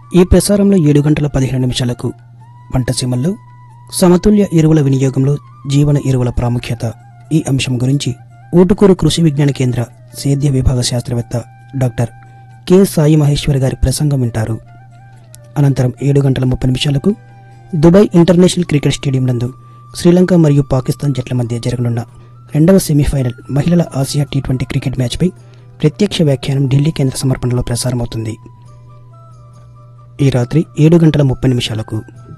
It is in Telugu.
ఈ ప్రసారంలో ఏడు గంటల పదిహేను నిమిషాలకు పంటసీమల్లో సమతుల్య ఎరువుల వినియోగంలో జీవన ఎరువుల ప్రాముఖ్యత ఈ అంశం గురించి ఊటుకూరు కృషి విజ్ఞాన కేంద్ర సేద్య విభాగ శాస్త్రవేత్త డాక్టర్ కె సాయి మహేశ్వరి గారి ప్రసంగం వింటారు అనంతరం ఏడు గంటల ముప్పై నిమిషాలకు దుబాయ్ ఇంటర్నేషనల్ క్రికెట్ స్టేడియం నందు శ్రీలంక మరియు పాకిస్తాన్ జట్ల మధ్య జరగనున్న రెండవ సెమీఫైనల్ మహిళల ఆసియా టీ ట్వంటీ క్రికెట్ మ్యాచ్పై ప్రత్యక్ష వ్యాఖ్యానం ఢిల్లీ కేంద్ర సమర్పణలో ప్రసారమవుతుంది ఈ రాత్రి ఏడు గంటల ముప్పై నిమిషాలకు